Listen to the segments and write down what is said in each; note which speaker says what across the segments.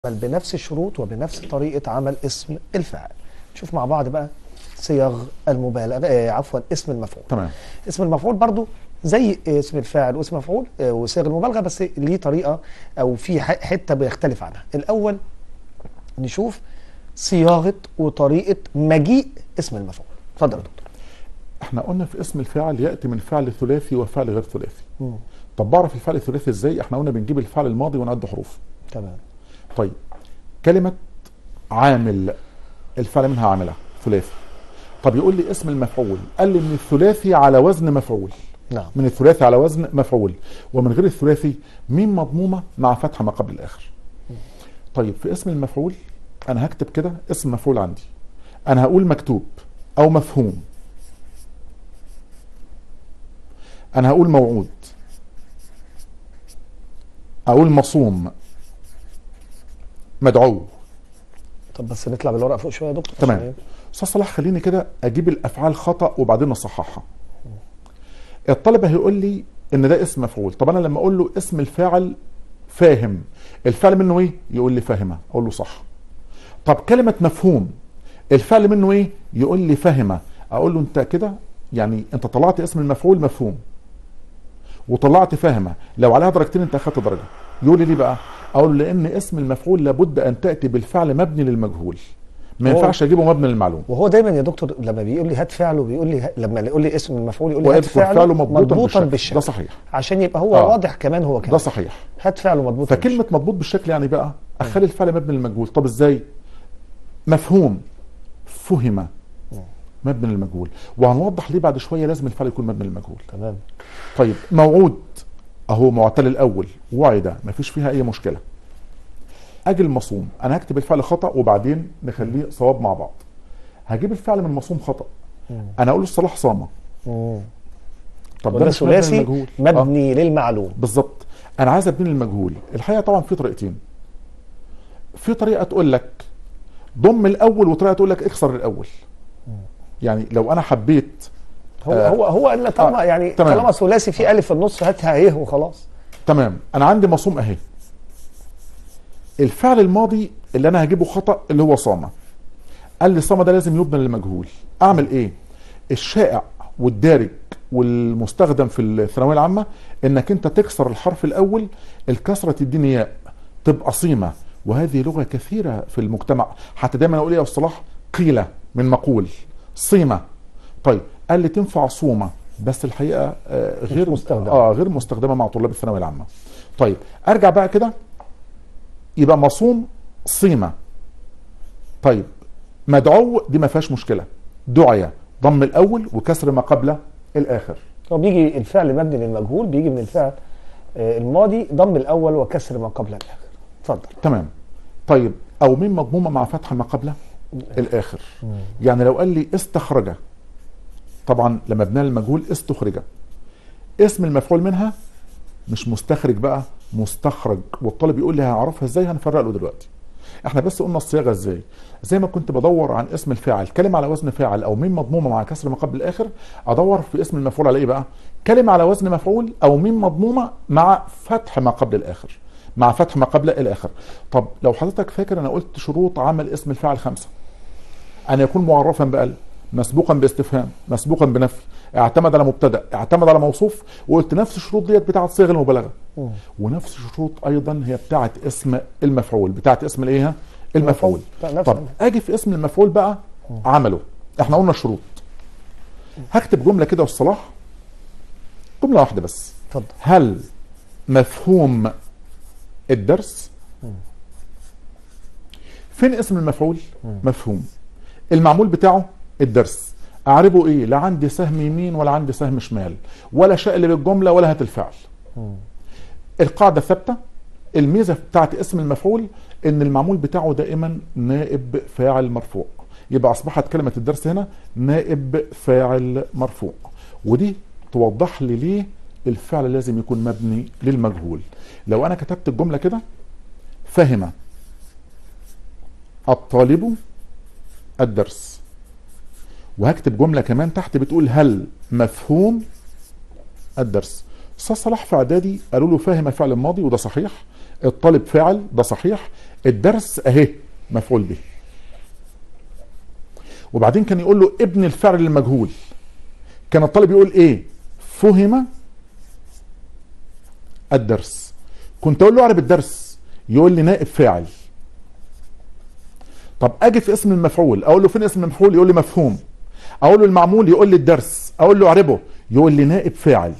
Speaker 1: بنفس الشروط وبنفس طريقة عمل اسم الفاعل نشوف مع بعض بقى صيغ المبالغة آه عفوا اسم المفعول
Speaker 2: تمام
Speaker 1: اسم المفعول برضو زي اسم الفاعل واسم المفعول آه وصيغ المبالغة بس ليه طريقة أو في ح- حتة بيختلف عنها الأول نشوف صياغة وطريقة مجيء اسم المفعول اتفضل يا دكتور
Speaker 2: احنا قلنا في اسم الفاعل ياتي من فعل ثلاثي وفعل غير ثلاثي
Speaker 1: مم.
Speaker 2: طب بعرف الفعل الثلاثي ازاي احنا قلنا بنجيب الفعل الماضي ونعد حروف
Speaker 1: تمام
Speaker 2: طيب كلمه عامل الفعل منها عامله ثلاثي طب يقول لي اسم المفعول قال لي من الثلاثي على وزن مفعول
Speaker 1: نعم
Speaker 2: من الثلاثي على وزن مفعول ومن غير الثلاثي ميم مضمومه مع فتحه ما قبل الاخر طيب في اسم المفعول انا هكتب كده اسم مفعول عندي انا هقول مكتوب او مفهوم انا هقول موعود اقول مصوم مدعو
Speaker 1: طب بس نطلع بالورقة فوق شوية يا دكتور
Speaker 2: تمام.
Speaker 1: عشان إيه؟
Speaker 2: استاذ صلاح خليني كده اجيب الافعال خطا وبعدين نصححها الطالب هيقول لي ان ده اسم مفعول طب انا لما اقول له اسم الفاعل فاهم الفعل منه ايه يقول لي فاهمه اقول له صح طب كلمه مفهوم الفعل منه ايه يقول لي فاهمه اقول له انت كده يعني انت طلعت اسم المفعول مفهوم وطلعت فاهمه لو عليها درجتين انت اخدت درجه يقول لي ليه بقى اقول له لان اسم المفعول لابد ان تاتي بالفعل مبني للمجهول ما
Speaker 1: هو-
Speaker 2: ينفعش اجيبه مبني للمعلوم
Speaker 1: وهو دايما يا دكتور لما بيقول لي هات فعله بيقول لي لما يقول لي اسم المفعول يقول لي هات
Speaker 2: ويذكر
Speaker 1: فعله
Speaker 2: فعله مضبوطا, بالشكل.
Speaker 1: بالشكل
Speaker 2: ده صحيح
Speaker 1: عشان يبقى هو
Speaker 2: آه.
Speaker 1: واضح كمان هو كمان
Speaker 2: ده صحيح
Speaker 1: هات فعله مضبوط
Speaker 2: فكلمة مضبوط بالشكل يعني بقى اخلي الفعل مبني للمجهول طب ازاي مفهوم فهم مبني للمجهول وهنوضح ليه بعد شوية لازم الفعل يكون مبني للمجهول
Speaker 1: تمام
Speaker 2: طيب موعود اهو معتل الاول وعد مفيش فيها اي مشكلة اجي المصوم انا هكتب الفعل خطأ وبعدين نخليه صواب مع بعض هجيب الفعل من مصوم خطأ انا اقول له الصلاح صامة
Speaker 1: مم.
Speaker 2: طب
Speaker 1: وده
Speaker 2: مش مبني
Speaker 1: ثلاثي
Speaker 2: للمجهول. آه.
Speaker 1: مبني للمعلوم
Speaker 2: بالظبط انا عايز ابني المجهول الحقيقه طبعا في طريقتين في طريقه تقول لك ضم الاول وطريقه تقول لك اكسر الاول يعني لو انا حبيت
Speaker 1: هو
Speaker 2: آه.
Speaker 1: هو هو قال طالما
Speaker 2: آه.
Speaker 1: يعني
Speaker 2: تمام.
Speaker 1: طالما ثلاثي في الف في النص هاتها ايه وخلاص
Speaker 2: تمام انا عندي مصوم اهي الفعل الماضي اللي انا هجيبه خطا اللي هو صامه قال لي صامه ده لازم يبنى للمجهول اعمل ايه الشائع والدارج والمستخدم في الثانويه العامه انك انت تكسر الحرف الاول الكسره تديني ياء تبقى صيمه وهذه لغه كثيره في المجتمع حتى دايما اقول ايه يا صلاح قيله من مقول صيمه طيب قال لي تنفع صومه بس الحقيقه آه، غير
Speaker 1: مستخدمة.
Speaker 2: اه غير مستخدمه مع طلاب الثانويه العامه طيب ارجع بقى كده يبقى مصوم صيمه طيب مدعو دي ما فيهاش مشكله دعي ضم الاول وكسر ما قبل الاخر
Speaker 1: هو بيجي الفعل مبني للمجهول بيجي من الفعل آه، الماضي ضم الاول وكسر ما قبل الاخر اتفضل
Speaker 2: تمام طيب او ميم مضمومه مع فتح ما قبل الاخر يعني لو قال لي استخرج طبعا لما بنال المجهول استخرج اسم المفعول منها مش مستخرج بقى مستخرج والطالب يقول لي هعرفها ازاي هنفرق له دلوقتي احنا بس قلنا الصياغه ازاي زي ما كنت بدور عن اسم الفاعل كلمه على وزن فاعل او ميم مضمومه مع كسر ما قبل الاخر ادور في اسم المفعول على ايه بقى كلمه على وزن مفعول او ميم مضمومه مع فتح ما قبل الاخر مع فتح ما قبل الاخر طب لو حضرتك فاكر انا قلت شروط عمل اسم الفاعل خمسه ان يكون معرفا بال مسبوقا باستفهام مسبوقا بنفي اعتمد على مبتدا اعتمد على موصوف وقلت نفس الشروط ديت بتاعه صيغ المبالغه ونفس الشروط ايضا هي بتاعه اسم المفعول بتاعه اسم الايه المفعول
Speaker 1: المفعول. نفس
Speaker 2: طب
Speaker 1: المفعول.
Speaker 2: اجي في اسم المفعول بقى عمله احنا قلنا الشروط هكتب جمله كده والصلاح جمله واحده بس
Speaker 1: اتفضل
Speaker 2: هل مفهوم الدرس فين اسم المفعول مفهوم المعمول بتاعه الدرس اعربه ايه لا عندي سهم يمين ولا عندي سهم شمال ولا شقلب الجمله ولا هات الفعل القاعده ثابته الميزه بتاعت اسم المفعول ان المعمول بتاعه دائما نائب فاعل مرفوع يبقى اصبحت كلمه الدرس هنا نائب فاعل مرفوع ودي توضح لي ليه الفعل لازم يكون مبني للمجهول لو انا كتبت الجمله كده فهم الطالب الدرس وهكتب جمله كمان تحت بتقول هل مفهوم الدرس استاذ صلاح في اعدادي قالوا له فاهم فعل الماضي وده صحيح الطالب فاعل ده صحيح الدرس اهي مفعول به وبعدين كان يقول له ابن الفعل المجهول كان الطالب يقول ايه فهم الدرس كنت اقول له اعرف الدرس يقول لي نائب فاعل طب اجي في اسم المفعول اقول له فين اسم المفعول يقول لي مفهوم اقول له المعمول يقول لي الدرس اقول له اعربه يقول لي نائب فاعل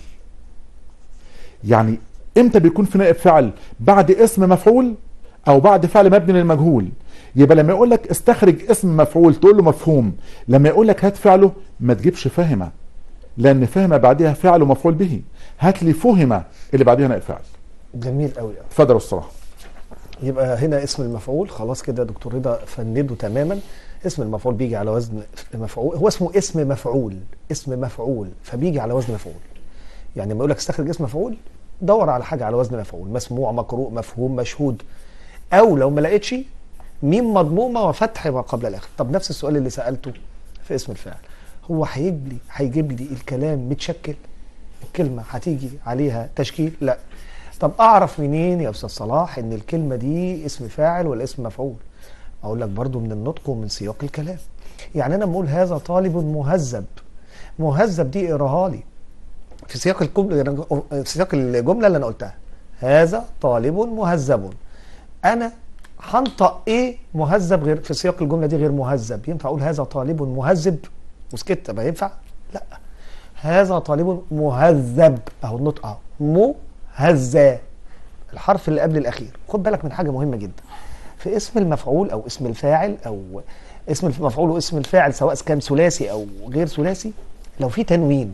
Speaker 2: يعني امتى بيكون في نائب فاعل بعد اسم مفعول او بعد فعل مبني للمجهول يبقى لما يقول لك استخرج اسم مفعول تقول له مفهوم لما يقول لك هات فعله ما تجيبش فهم لان فهم بعدها فعل ومفعول به هات لي فهم اللي بعدها نائب فاعل
Speaker 1: جميل قوي قوي
Speaker 2: اتفضل الصراحه
Speaker 1: يبقى هنا اسم المفعول خلاص كده دكتور رضا فنده تماما اسم المفعول بيجي على وزن مفعول هو اسمه اسم مفعول اسم مفعول فبيجي على وزن مفعول يعني لما يقول لك استخرج اسم مفعول دور على حاجه على وزن مفعول مسموع مقروء مفهوم مشهود او لو ما لقيتش ميم مضمومه وفتح ما قبل الاخر طب نفس السؤال اللي سالته في اسم الفاعل هو هيجيب لي هيجيب لي الكلام متشكل الكلمه هتيجي عليها تشكيل لا طب اعرف منين يا استاذ صلاح ان الكلمه دي اسم فاعل ولا اسم مفعول اقول لك برضو من النطق ومن سياق الكلام يعني انا بقول هذا طالب مهذب مهذب دي اقراها لي في سياق الجمله في سياق الجمله اللي انا قلتها هذا طالب مهذب انا هنطق ايه مهذب غير في سياق الجمله دي غير مهذب ينفع اقول هذا طالب مهذب وسكت ما ينفع لا هذا طالب مهذب اهو النطق اهو مهذا الحرف اللي قبل الاخير خد بالك من حاجه مهمه جدا في اسم المفعول او اسم الفاعل او اسم المفعول واسم الفاعل سواء كان ثلاثي او غير ثلاثي لو في تنوين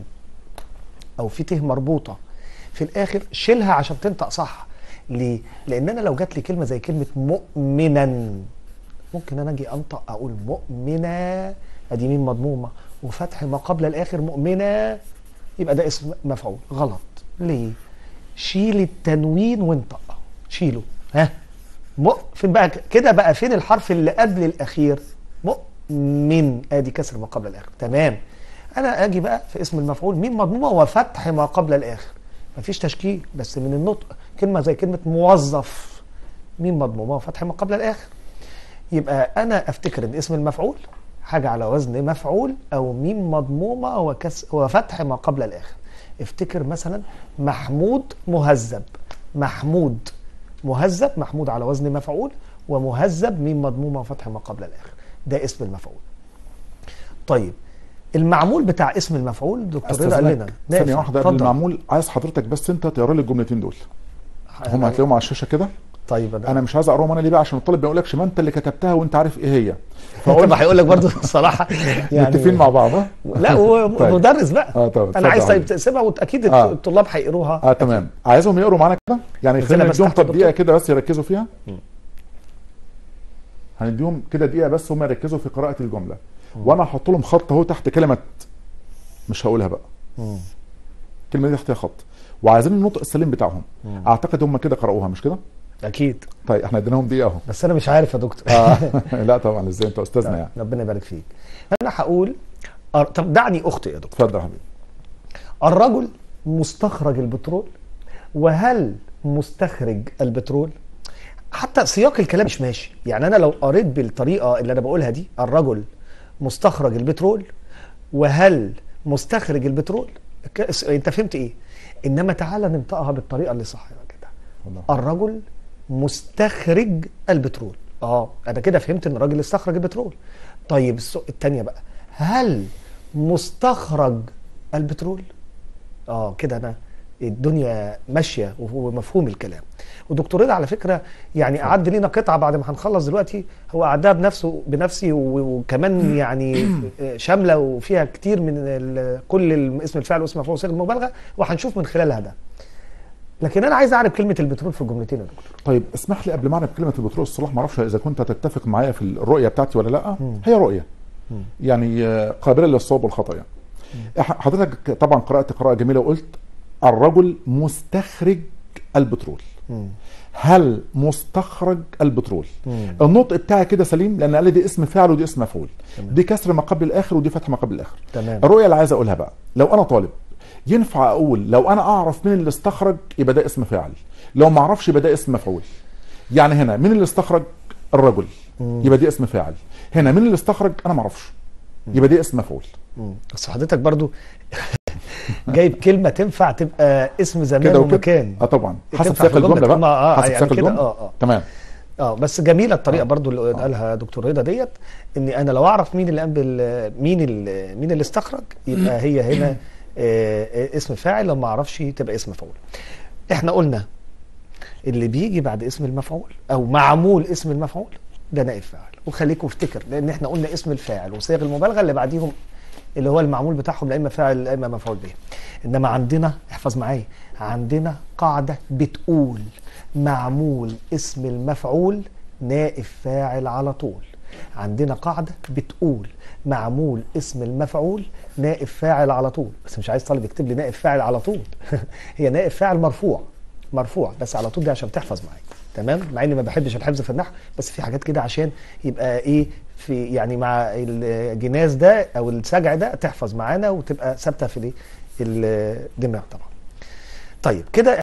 Speaker 1: او في ته مربوطه في الاخر شيلها عشان تنطق صح ليه لان انا لو جات لي كلمه زي كلمه مؤمنا ممكن انا اجي انطق اقول مؤمنه ادي ميم مضمومه وفتح ما قبل الاخر مؤمنه يبقى ده اسم مفعول غلط ليه شيل التنوين وانطق شيله ها م فين بقى كده بقى فين الحرف اللي قبل الاخير مؤمن ادي كسر ما قبل الاخر تمام انا اجي بقى في اسم المفعول ميم مضمومه وفتح ما قبل الاخر مفيش تشكيل بس من النطق كلمه زي كلمه موظف ميم مضمومه وفتح ما قبل الاخر يبقى انا افتكر ان اسم المفعول حاجه على وزن مفعول او ميم مضمومه وكس وفتح ما قبل الاخر افتكر مثلا محمود مهذب محمود مهذب محمود على وزن مفعول ومهذب ميم مضمومه وفتح ما قبل الاخر ده اسم المفعول طيب المعمول بتاع اسم المفعول دكتور رضا قال لنا
Speaker 2: ثانيه واحده قبل المعمول عايز حضرتك بس انت تقرا لي الجملتين دول هم هتلاقيهم على الشاشه كده
Speaker 1: طيب انا,
Speaker 2: انا مش عايز اقراهم انا ليه بقى عشان الطالب ما يقولكش ما انت اللي كتبتها وانت عارف ايه هي
Speaker 1: فقلت هيقول لك برضه الصراحه
Speaker 2: يعني متفقين مع بعض ها
Speaker 1: لا هو
Speaker 2: طيب.
Speaker 1: مدرس بقى
Speaker 2: اه طب
Speaker 1: انا عايز
Speaker 2: اتفضل.
Speaker 1: طيب تسيبها واكيد
Speaker 2: آه.
Speaker 1: الطلاب هيقروها
Speaker 2: اه تمام عايزهم يقروا معانا كده يعني
Speaker 1: إزاي
Speaker 2: خلينا
Speaker 1: أنا بس
Speaker 2: نديهم
Speaker 1: تحت
Speaker 2: طب
Speaker 1: الدكتور؟
Speaker 2: دقيقه كده بس يركزوا فيها هنديهم كده دقيقه بس هم يركزوا في قراءه الجمله وانا هحط لهم خط اهو تحت كلمه مش هقولها بقى
Speaker 1: مم.
Speaker 2: الكلمه دي تحتها خط وعايزين النطق السليم بتاعهم اعتقد هم كده قرأوها مش كده
Speaker 1: اكيد
Speaker 2: طيب احنا اديناهم دقيقه اهو
Speaker 1: بس انا مش عارف يا دكتور
Speaker 2: آه. لا طبعا ازاي انت استاذنا يعني
Speaker 1: ربنا يبارك فيك انا هقول أر- طب دعني اخطئ يا دكتور
Speaker 2: اتفضل يا حبيبي
Speaker 1: الرجل مستخرج البترول وهل مستخرج البترول حتى سياق الكلام مش ماشي يعني انا لو قريت بالطريقه اللي انا بقولها دي الرجل مستخرج البترول وهل مستخرج البترول ك- انت فهمت ايه انما تعالى ننطقها بالطريقه اللي صح كده
Speaker 2: والله.
Speaker 1: الرجل مستخرج البترول اه انا كده فهمت ان الراجل استخرج البترول طيب السؤال الثانيه بقى هل مستخرج البترول اه كده انا الدنيا ماشيه ومفهوم الكلام ودكتور رضا على فكره يعني اعد لينا قطعه بعد ما هنخلص دلوقتي هو اعدها بنفسه بنفسي و- وكمان يعني شامله وفيها كتير من ال- كل اسم الفعل واسم المفعول وصيغه المبالغه وهنشوف من خلالها ده لكن انا عايز اعرف كلمه البترول في الجملتين يا دكتور
Speaker 2: طيب اسمح لي قبل ما اعرف كلمه البترول الصلاح ما اعرفش اذا كنت هتتفق معايا في الرؤيه بتاعتي ولا لا هي رؤيه يعني آه، قابله للصواب والخطا يعني إح- حضرتك طبعا قرات قراءه جميله وقلت الرجل مستخرج البترول هل مستخرج البترول
Speaker 1: مم.
Speaker 2: النطق بتاعي كده سليم لان قال لي دي اسم فاعل ودي اسم مفعول دي كسر ما قبل الاخر ودي فتح ما قبل الاخر
Speaker 1: تمام.
Speaker 2: الرؤيه اللي عايز اقولها بقى لو انا طالب ينفع اقول لو انا اعرف مين اللي استخرج يبقى ده اسم فاعل لو ما اعرفش يبقى ده اسم مفعول يعني هنا مين اللي استخرج الرجل
Speaker 1: مم.
Speaker 2: يبقى دي اسم فاعل هنا مين اللي استخرج انا ما اعرفش يبقى دي اسم مفعول
Speaker 1: مم. بس حضرتك برضو جايب كلمه تنفع تبقى اسم زمان
Speaker 2: كده وكده
Speaker 1: ومكان
Speaker 2: اه طبعا حسب
Speaker 1: تنفع
Speaker 2: سياق
Speaker 1: في الجملة
Speaker 2: الجمله
Speaker 1: تكون-
Speaker 2: بقى
Speaker 1: آه،
Speaker 2: حسب
Speaker 1: يعني
Speaker 2: سياق
Speaker 1: كده،
Speaker 2: الجمله
Speaker 1: آه، آه.
Speaker 2: تمام
Speaker 1: اه بس جميله الطريقه
Speaker 2: آه.
Speaker 1: برضو اللي قالها دكتور رضا ديت اني انا لو اعرف مين اللي قام بال مين اللي مين اللي استخرج يبقى هي هنا آه، اسم فاعل لو ما اعرفش تبقى اسم مفعول احنا قلنا اللي بيجي بعد اسم المفعول او معمول اسم المفعول ده نائب فاعل وخليكم افتكر لان احنا قلنا اسم الفاعل وصيغ المبالغه اللي بعديهم اللي هو المعمول بتاعهم لا اما فاعل لا اما مفعول به انما عندنا احفظ معايا عندنا قاعده بتقول معمول اسم المفعول نائب فاعل على طول عندنا قاعده بتقول معمول اسم المفعول نائب فاعل على طول بس مش عايز طالب يكتب لي نائب فاعل على طول هي نائب فاعل مرفوع مرفوع بس على طول دي عشان تحفظ معايا تمام مع اني ما بحبش الحفظ في النحو بس في حاجات كده عشان يبقى ايه في يعني مع الجناز ده او السجع ده تحفظ معانا وتبقى ثابته في الايه الدماغ طبعا طيب كده